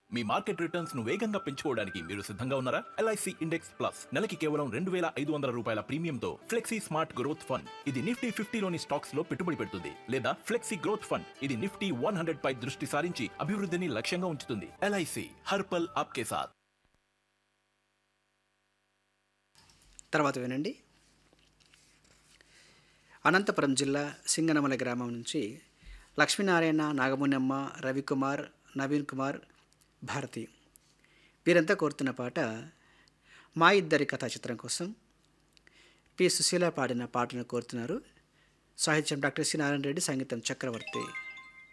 మీ market returns ను వేగంగా పెంచుకోవడానికి మీరు సిద్ధంగా ఉన్నారా ఎల్ఐసి ఇండెక్స్ ప్లస్ నెలకి కేవలం రెండు వేల ఐదు వందల రూపాయల ప్రీమియంతో ఫ్లెక్సీ స్మార్ట్ గ్రోత్ ఫండ్ ఇది నిఫ్టీ ఫిఫ్టీలోని స్టాక్స్ లో పెట్టుబడి పెడుతుంది లేదా ఫ్లెక్సీ గ్రోత్ ఫండ్ ఇది నిఫ్టీ వన్ హండ్రెడ్ పై దృష్టి సారించి అభివృద్ధిని లక్ష్యంగా ఉంచుతుంది ఎల్ఐసి హర్పల్ ఆప్కే సాథ్ తర్వాత వినండి అనంతపురం జిల్లా సింగనమల గ్రామం నుంచి లక్ష్మీనారాయణ నాగమునమ్మ రవికుమార్ నవీన్ కుమార్ భారతి వీరంతా కోరుతున్న పాట మా ఇద్దరి కథా చిత్రం కోసం పి సుశీల పాడిన పాటను కోరుతున్నారు సాహిత్యం డాక్టర్ సి నారాయణ రెడ్డి సంగీతం చక్రవర్తి